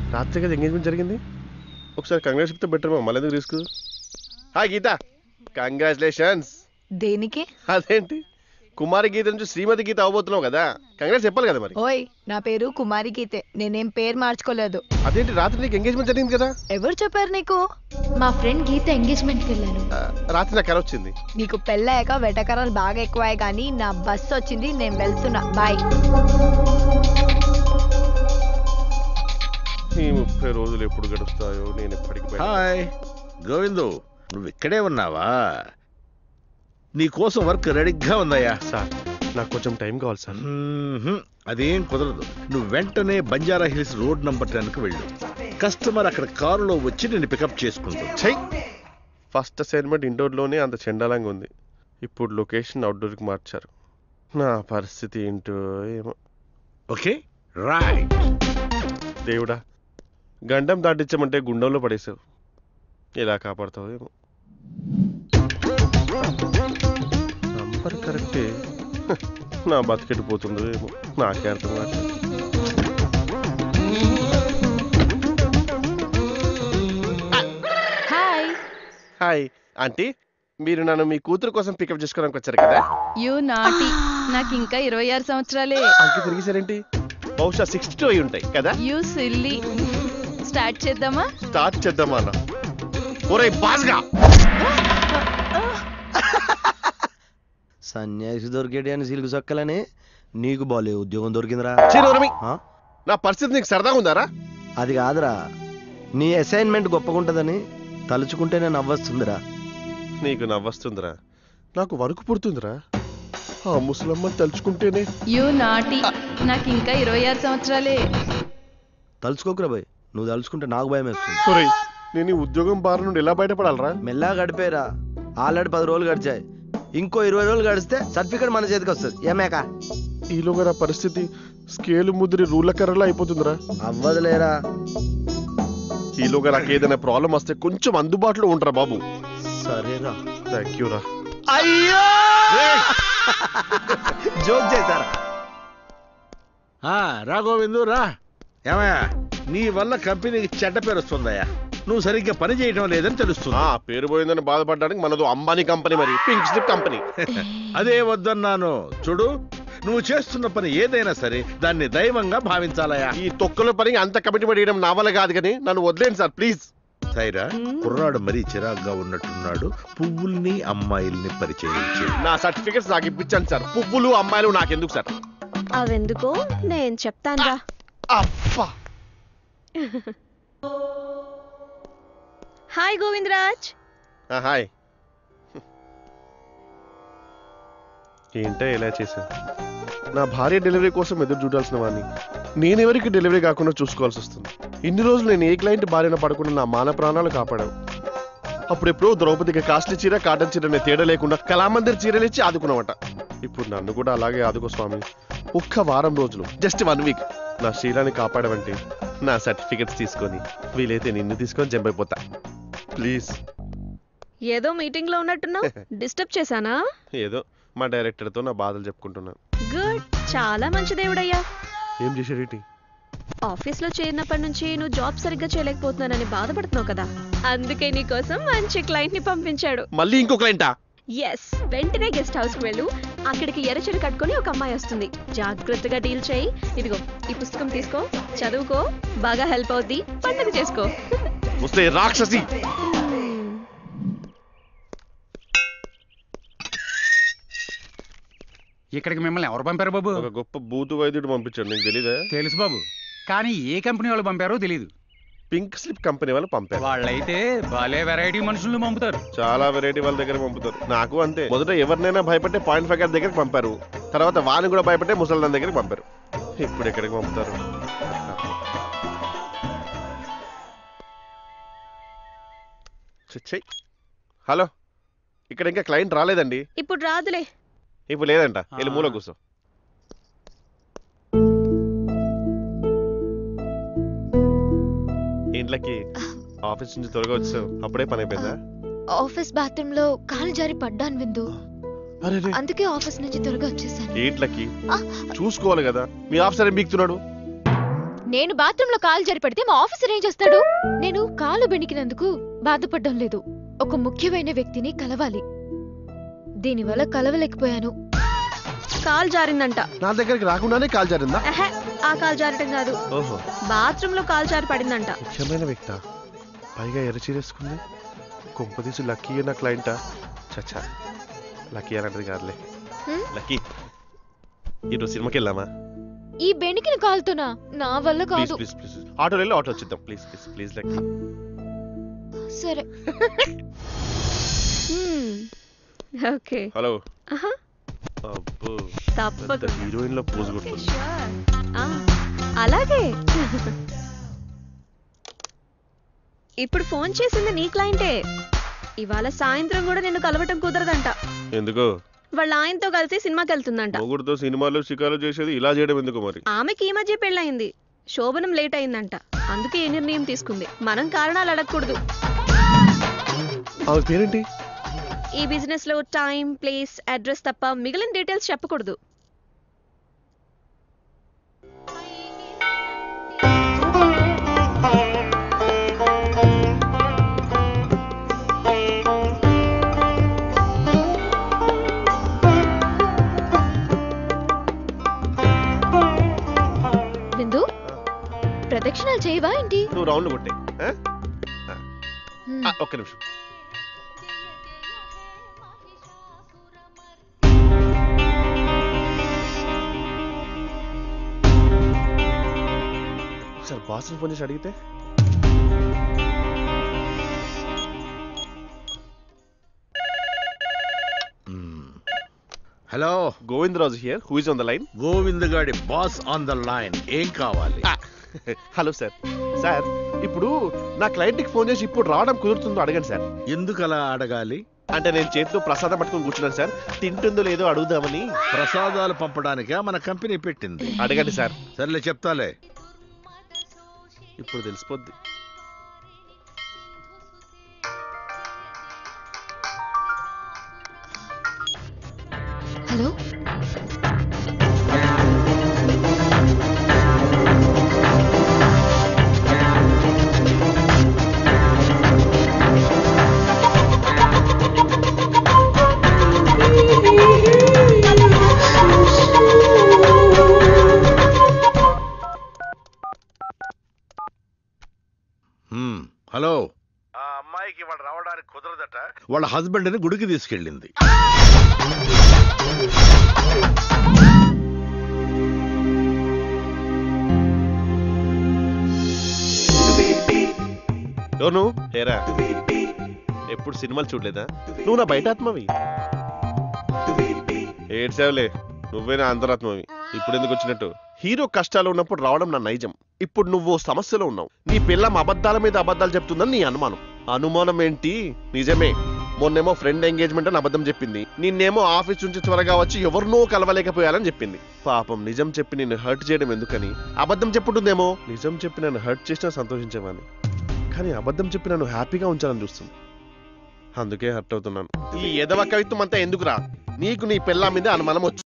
రాత్రి కదా ఎంగేజ్మెంట్ జరిగింది ఒకసారి కంగ్రాట్స్ చెప్తే బెటర్ మా మళ్ళీ ఎందుకు రిస్క్ హాయ్ గీత కంగ్రాచులేషన్స్ దేనికి అదేంటి కుమారి గీత నుంచి శ్రీమతి గీత అవబోతున్నావు కదా కంగ్రాట్స్ చెప్పాలి కదా మరి ఓయ్ నా పేరు కుమారి గీతే నేనేం పేరు మార్చుకోలేదు అదేంటి రాత్రి నీకు ఎంగేజ్మెంట్ జరిగింది కదా ఎవరు చెప్పారు నీకు మా ఫ్రెండ్ గీత ఎంగేజ్మెంట్కి వెళ్ళాను ఆ, రాత్రి నాకు కల వచ్చింది నీకు పెళ్ళాక వెటకరాలు బాగా ఎక్కువయ్యాయి కానీ నా బస్సు వచ్చింది నేను వెళ్తున్నా బాయ్ ఈ ముప్పై రోజులు ఎప్పుడు గడుస్తాయో నేను ఎప్పటికి బయట- హాయ్ గోవిందు నువ్వు ఇక్కడే ఉన్నావా నీ కోసం వర్క్ రెడీగా ఉందయ్యా సార్ నాకు కొంచెం టైం కావాలి సార్ మ్మ్హ్మ్. అదేం కుదరదు నువ్వు వెంటనే బంజారా హిల్స్ రోడ్ నంబర్ టెన్కి వెళ్ళు కస్టమర్ అక్కడ కారులో వచ్చి నేను పికప్ చేసుకుంటాను చెయ్ ఫస్ట్ అసైన్మెంట్ ఇండోర్లోనే అంత చెండాలంగా ఉంది ఇప్పుడు లొకేషన్ అవుట్డోర్కి మార్చారు నా పరిస్థితి ఏంటో ఏమో ఓకే రైట్ దేవుడా గండం దాటించమంటే గుండంలో పడేసావు ఎలా కాపాడుతావు ఏమో నంబర్ కరెక్టే హ, నా బతికెట్టు పోతుందో ఏమో నాకే అర్థం కావట్లేదు హాయ్ హాయ్ ఆంటీ మీరు నన్ను మీ కూతురు కోసం పికప్ చేసుకోవడానికి వచ్చారు కదా యూ నాటి నాకు ఇంకా ఇరవై ఆరు సంవత్సరాలే అంకి తిరిగేసారేంటి బహుశా సిక్స్టీ టూ అయి ఉంటాయి కదా యూ సిల్లీ స్టార్ట్ చేద్దామా స్టార్ట్ చేద్దామా అన్న ఒరే బాస్గా సన్యాసి దొరికేటి అని సిల్క్ సొక్కలని నీకు బాలే ఉద్యోగం దొరికిందిరా చిరురమి ఆ? నా పరిస్థితి నీకు సరదాగా ఉందారా అది కాదురా నీ అసైన్మెంట్ గొప్పగుంటదని తలుచుకుంటేనే నవ్వొస్తుందిరా నీకు నవ్వొస్తుందిరా నాకు వణుకు పుడుతుందిరా ఆ ముసలమ్మని తలుచుకుంటేనే యూ నాటి నాకు ఇంకా ఇరవై ఆరు సంవత్సరాలే తలుచుకోకురా బాయ్ నువ్వు తలుచుకుంటే నాకు భయం వేస్తుంది ఒరేయ్ నేను ఈ ఉద్యోగం బారి నుండి ఎలా బయటపడాలరా మెల్లగా గడిపేరా ఆల్రెడీ పది రోజులు గడిచాయి ఇంకో ఇరవై రోజులు గడిస్తే సర్టిఫికేట్ మన చేతికి వస్తుంది ఏమేక ఈలోగా నా పరిస్థితి స్కేలు ముదిరి రూళ్ళ కర్రలా అయిపోతుందిరా అవ్వదులేరా ఈలోగా నాకు ఏదైనా ప్రాబ్లం వస్తే కొంచెం అందుబాటులో ఉంటారా బాబు సరేరా థ్యాంక్ యూ రా అయ్యో జోక్ చేశారా ఆ, రా గోవిందు రా ఏమయ్యా నీ వల్ల కంపెనీకి చెడ్డ పేరు వస్తుందయ్యా నువ్వు సరిగ్గా పని చేయడం లేదని తెలుస్తుంది ఆ పేరు పోయిందని బాధపడడానికి మనదు అంబానీ కంపెనీ మరి పింక్ స్లిప్ కంపెనీ అదే వద్దన్నాను చూడు నువ్వు చేస్తున్న పని ఏదైనా సరే దాన్ని దైవంగా భావించాలయ్యా ఈ తొక్కల పని అంత కమిట్మెంట్ చేయడం నా వల్ల కాదు కానీ నన్ను వదిలేండి సార్ ప్లీజ్ సైరా కుర్రాడు మరీ చిరాగ్గా ఉన్నట్టున్నాడు పువ్వుల్ని అమ్మాయిల్ని పరిచయం చేయి నా సర్టిఫికెట్స్ నాకు ఇప్పించండి సార్ పువ్వులు అమ్మాయిలు నాకెందుకు సార్ అవెందుకో నేను చెప్తానురా అబ్బా హాయ్ గోవిందరాజ్ ఆ, హాయ్ ఏంటో ఇలా చేశాను నా భార్య డెలివరీ కోసం ఎదురు చూడాల్సిన వాడిని నేనెవరికి డెలివరీ కాకుండా చూసుకోవాల్సి వస్తుంది ఇన్ని రోజులు నేను ఏ క్లయింట్ భార్యన పడకుండా నా మాన ప్రాణాలు కాపాడావు అప్పుడెప్పుడో ద్రౌపదికి కాస్ట్లీ చీర కాటన్ చీర అనే తేడా లేకుండా కళామందిర్ చీరలు ఇచ్చి ఆదుకున్నామట ఇప్పుడు నన్ను కూడా అలాగే ఆదుకో స్వామి ఒక్క వారం రోజులు జస్ట్ వన్ వీక్ నా శీలాన్ని కాపాడమంటే నా సర్టిఫికెట్స్ తీసుకొని వీలైతే నిన్ను తీసుకొని జంపైపోతా ప్లీజ్ ఏదో మీటింగ్ లో ఉన్నట్టున్నావు డిస్టర్బ్ చేశానా ఏదో మా డైరెక్టర్తో నా బాధలు చెప్పుకుంటున్నాను గుడ్ చాలా మంచి దేవుడయ్యా ఏం చేశాడేంటి ఆఫీస్ లో చేరినప్పటి నుంచి నువ్వు జాబ్ సరిగ్గా చేయలేకపోతున్నానని బాధపడుతున్నావు కదా అందుకే నీ కోసం మంచి క్లయింట్ ని పంపించాడు మళ్ళీ ఇంకో క్లయింటా ఎస్ వెంటనే గెస్ట్ హౌస్ కి వెళ్ళు అక్కడికి ఎర్రచీర కట్టుకొని ఒక అమ్మాయి వస్తుంది జాగ్రత్తగా డీల్ చేయి ఇదిగో ఈ పుస్తకం తీసుకో చదువుకో బాగా హెల్ప్ అవుద్ది పండుగ చేసుకో వస్తే రాక్షసి ఇక్కడికి మిమ్మల్ని ఎవరు పంపారు బాబు ఒక గొప్ప బూతు వైద్యుడు పంపించాడు నీకు తెలీదా తెలుసు బాబు కానీ ఏ కంపెనీ వాళ్ళు పంపారో తెలియదు పింక్ స్లిప్ కంపెనీ వాళ్ళు పంపారు వాళ్ళైతే భలే వెరైటీ మనుషులను పంపుతారు చాలా వెరైటీ వాళ్ళ దగ్గర పంపుతారు నాకు అంతే మొదట ఎవరినైనా భయపెట్టే పాయింట్ ఫైవ్ గారి దగ్గరికి పంపారు తర్వాత వాని కూడా భయపెట్టే ముసల్దాన్ దగ్గరికి పంపారు ఇప్పుడు ఎక్కడికి పంపుతారు ఛీ, ఛీ. హలో ఇక్కడ ఇంకా క్లయింట్ రాలేదండి ఇప్పుడు రాదులే ఇప్పుడు లేదంట వెళ్ళి మూల కూర్చో ఇంట్లోకి ఆఫీస్ నుంచి త్వరగా వచ్చావు అప్పుడే పని అయిపోయిందా ఆఫీస్ బాత్రూమ్ లో కాలు జారి పడ్డాను విందు అరే రే. అందుకే ఆఫీస్ నుంచి త్వరగా వచ్చేసాను ఏంట్లకి ఆ. చూసుకోవాలి కదా మీ ఆఫీసర్ ఏం బీక్తున్నాడు నేను బాత్రూమ్ లో కాలు జారి పడితే మా ఆఫీసర్ ఏం చేస్తాడు నేను కాలు బెణికినందుకు బాధపడడం లేదు ఒక ముఖ్యమైన వ్యక్తిని కలవాలి దీనివల్ల కలవలేకపోయాను కాల్ జారిందంట నా దగ్గరికి రాకుండానే కాల్ జారిందా ఎహె, ఆ కాల్ జారటం కాదు ఓహో బాత్రూమ్ లో కాల్ జారి పడిందంట ముఖ్యమైన వ్యక్త పైగా ఎరచీరేసుకుంది కొంపదీసు లక్కీ నా క్లయింటా చచ్చా లక్కీ అన్నది కాదులే హ్మ్? లక్కీ ఈరోజు సినిమాకి వెళ్దామా ఈ బెణికిన కాలుతోనా నా వల్ల ప్లీజ్ కాదు ప్లీజ్ ప్లీజ్ ఆటో వెళ్ళి ఆటో వచ్చిద్దాం ప్లీజ్ ప్లీజ్ ప్లీజ్ లక్కీ సరే హ్మ్. ఓకే హలో ఆహా, అబ్బో తప్పకుండా హీరోయిన్ లో పోజ్ ఓకే, కొడుతుంది sure. ఆ, అలాగే ఇప్పుడు ఫోన్ చేసింది నీ క్లయింటే ఇవాళ సాయంత్రం కూడా నిన్ను కలవటం కుదరదంట ఎందుకో వాళ్ళ ఆయనతో కలిసి సినిమాకి వెళ్తుందంట మొగుడుతో సినిమాలు షికారు చేసేది ఇలా చేయడం ఎందుకు మరి ఆమెకి ఈ మధ్య పెళ్ళయింది శోభనం లేట్ అయిందంట అందుకే ఈ నిర్ణయం తీసుకుంది మనం కారణాలు అడగకూడదు ఆమె పేరేంటి ఈ బిజినెస్ లో టైం ప్లేస్ అడ్రస్ తప్ప మిగిలిన డీటెయిల్స్ చెప్పకూడదు బిందు ప్రదక్షిణాలు చేయవా ఏంటి నువ్వు రౌండ్ కొట్టే ఆ? హ్మ్. ఆ, ఒక్క నిమిషం ఒకసారి బాస్ని ఫోన్ చేసి అడిగితే hello Govindaraju here who is on the line Govind గాడి బాస్ ఆన్ ద లైన్ ఏం కావాలి హలో సార్ సార్ ఇప్పుడు నా క్లయింట్కి ఫోన్ చేసి ఇప్పుడు రావడం కుదురుతుందో అడగండి సార్ ఎందుకు అలా అడగాలి అంటే నేను చేతితో ప్రసాదం పట్టుకొని కూర్చున్నాను సార్ తింటుందో లేదో అడుగుదామని ప్రసాదాలు పంపడానికా మన కంపెనీ పెట్టింది అడగండి సార్ సర్లే చెప్తాలే ఇప్పుడు తెలిసిపోద్ది హలో హ్మ్, హలో ఆ అమ్మాయికి వాడు రావడానికి కుదరదట వాళ్ళ హస్బెండ్ ని గుడికి తీసుకెళ్ళింది ఎవరు నువ్వు హేరా ఎప్పుడు సినిమాలు చూడలేదా నువ్వు నా బయట ఆత్మవి ఏడ్చావులే నువ్వే నా అంతరాత్మవి ఇప్పుడు ఎందుకు వచ్చినట్టు హీరో కష్టాలు ఉన్నప్పుడు రావడం నా నైజం ఇప్పుడు నువ్వు సమస్యలో ఉన్నావు నీ పిల్లం అబద్ధాల మీద అబద్ధాలు చెప్తుందని నీ అనుమానం అనుమానం ఏంటి నిజమే మొన్నేమో ఫ్రెండ్ ఎంగేజ్మెంట్ అని అబద్ధం చెప్పింది నిన్నేమో ఆఫీస్ నుంచి త్వరగా వచ్చి ఎవరినో కలవలేకపోయాలని చెప్పింది పాపం నిజం చెప్పి నిన్ను హర్ట్ చేయడం ఎందుకని అబద్ధం చెప్పుంటుందేమో నిజం చెప్పి నన్ను హర్ట్ చేసినా సంతోషించేవాని కానీ అబద్ధం చెప్పి నన్ను హ్యాపీగా ఉంచాలని చూస్తుంది అందుకే హర్ట్ అవుతున్నాను ఈ ఎదవ కవిత్వం అంతా ఎందుకురా నీకు నీ పిల్ల మీద అనుమానం వచ్చి